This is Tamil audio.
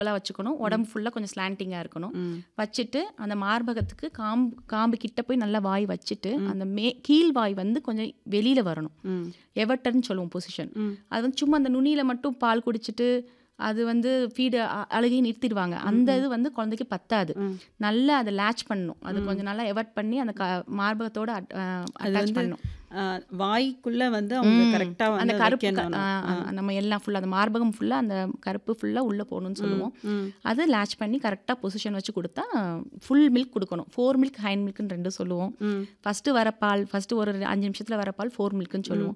ஈக்குவலாக வச்சுக்கணும் உடம்பு ஃபுல்லாக கொஞ்சம் ஸ்லாண்டிங்காக இருக்கணும் ம் வச்சுட்டு அந்த மார்பகத்துக்கு காம்பு காம்பு கிட்ட போய் நல்லா வாய் வச்சுட்டு அந்த மே கீழ் வாய் வந்து கொஞ்சம் வெளியில் வரணும் ம் எவட்டர்னு சொல்லுவோம் பொசிஷன் ம் அது வந்து சும்மா அந்த நுனியில் மட்டும் பால் குடிச்சிட்டு அது வந்து ஃபீடு அழுகையை நிறுத்திடுவாங்க அந்த இது வந்து குழந்தைக்கு பத்தாது ம். நல்லா அதை லேட்ச் பண்ணணும் அது கொஞ்சம் நல்லா எவர்ட் பண்ணி அந்த க மார்பகத்தோட அட்டாச் பண்ணணும் ஆ, வாய்க்குள்ள வந்து அவங்க கரெக்டா அந்த வந்து கருப்பு க- வைக்கணும் ஆ, ஆ, நம்ம எல்லாம் ஃபுல்லாக அந்த மார்பகம் ஃபுல்லாக அந்த கருப்பு ஃபுல்லாக உள்ளே போகணும்னு சொல்லுவோம் ம் அது லேட்ச் பண்ணி கரெக்டாக பொசிஷன் வச்சு கொடுத்தா ஃபுல் மில்க் கொடுக்கணும் ஃபோர் மில்க் ஹைன் மில்க்னு ரெண்டு சொல்லுவோம் ம் ஃபஸ்ட்டு வர பால் ஃபஸ்ட்டு ஒரு அஞ்சு நிமிஷத்தில் வர பால் ஃபோர் மில்க்னு சொல்லுவோம்